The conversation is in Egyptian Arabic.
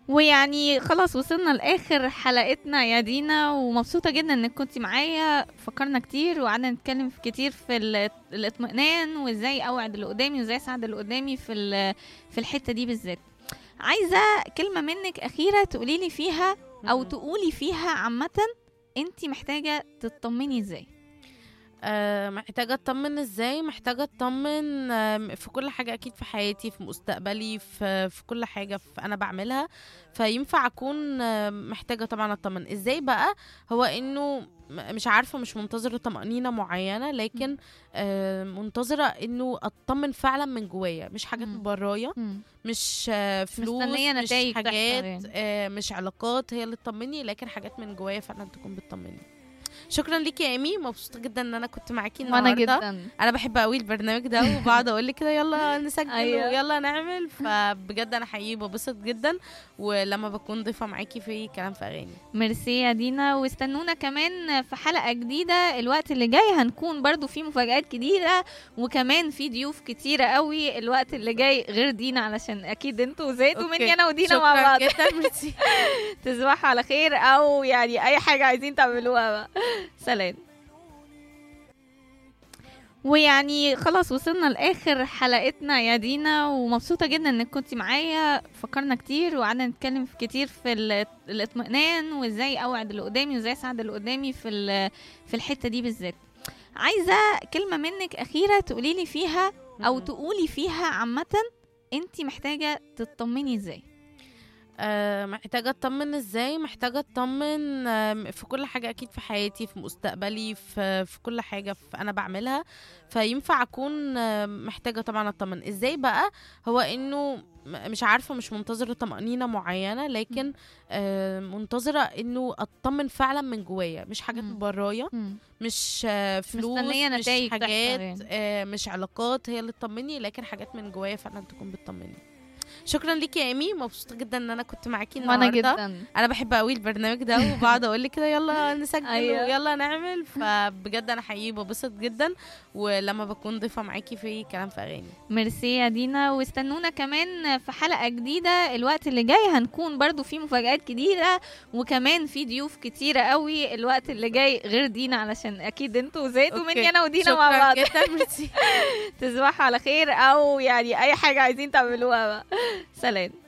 ويعني خلاص وصلنا لآخر حلقتنا يا دينا ومبسوطة جدا انك كنتي معايا فكرنا كتير وقعدنا نتكلم في كتير في ال- الاطمئنان وازاي اوعد اللي قدامي وازاي اساعد اللي قدامي في ال- في الحتة دي بالذات عايزة كلمة منك أخيرة تقولي لي فيها أو مم. تقولي فيها عامة انت محتاجة تطمني ازاي آه، محتاجة اطمن ازاي محتاجة اطمن آم، في كل حاجة اكيد في حياتي في مستقبلي في في كل حاجة في انا بعملها فينفع اكون آم، محتاجة طبعا اطمن ازاي بقى هو انه م- مش عارفة مش منتظرة طمأنينة معينة لكن آه، منتظرة انه اطمن فعلا من جوايا مش حاجات مم. برايا مش آه، فلوس مستنية مش نتايج تحصل حاجات يعني. آه، مش علاقات هي اللي تطمني لكن حاجات من جوايا فعلا تكون بتطمني شكرا ليكي يا ايمي مبسوطه جدا ان انا كنت معاكي وانا النهارده جدا انا بحب قوي البرنامج ده وبقعد اقول لك كده يلا نسجل أيوة. ويلا نعمل فبجد انا حقيقي ببسط جدا ولما بكون ضيفه معاكي في كلام في اغاني ميرسي يا دينا واستنونا كمان في حلقة جديدة الوقت اللي جاي هنكون برضو في مفاجآت جديدة وكمان في ضيوف كتيرة قوي الوقت اللي جاي غير دينا علشان اكيد انتوا زيتوا أوكي. مني انا ودينا شكرا مع بعض جدا ميرسي تصبحوا على خير او يعني اي حاجة عايزين تعملوها بقى سلام ويعني خلاص وصلنا لاخر حلقتنا يا دينا ومبسوطه جدا انك كنتي معايا فكرنا كتير وقعدنا نتكلم في كتير في ال- الاطمئنان وازاي اوعد اللي قدامي وازاي اساعد اللي قدامي في ال- في الحته دي بالذات عايزه كلمه منك اخيره تقولي لي فيها او مم. تقولي فيها عامه انت محتاجه تطمني ازاي آه، محتاجة اطمن ازاي محتاجة اطمن آم، في كل حاجة اكيد في حياتي في مستقبلي في في كل حاجة في انا بعملها فينفع اكون آم، محتاجة طبعا اطمن ازاي بقى هو انه م- مش عارفة مش منتظرة طمأنينة معينة لكن آه، منتظرة انه اطمن فعلا من جوايا مش حاجات مم. برايا مش آه، فلوس مستنية مش نتايج تحصل حاجات يعني. آه، مش علاقات هي اللي تطمني لكن حاجات من جوايا فعلا تكون بتطمني شكرا ليكي يا ايمي مبسوطه جدا ان انا كنت معاكي وانا النهارده جدا انا بحب قوي البرنامج ده وبقعد اقول لك كده يلا نسجل أيوة. ويلا نعمل فبجد انا حقيقي ببسط جدا ولما بكون ضيفه معاكي في كلام في اغاني ميرسي يا دينا واستنونا كمان في حلقة جديدة الوقت اللي جاي هنكون برضو في مفاجآت جديدة وكمان في ضيوف كتيرة قوي الوقت اللي جاي غير دينا علشان اكيد انتوا زيتوا أوكي. مني انا ودينا شكرا مع بعض جدا ميرسي تصبحوا على خير او يعني اي حاجة عايزين تعملوها بقى سلام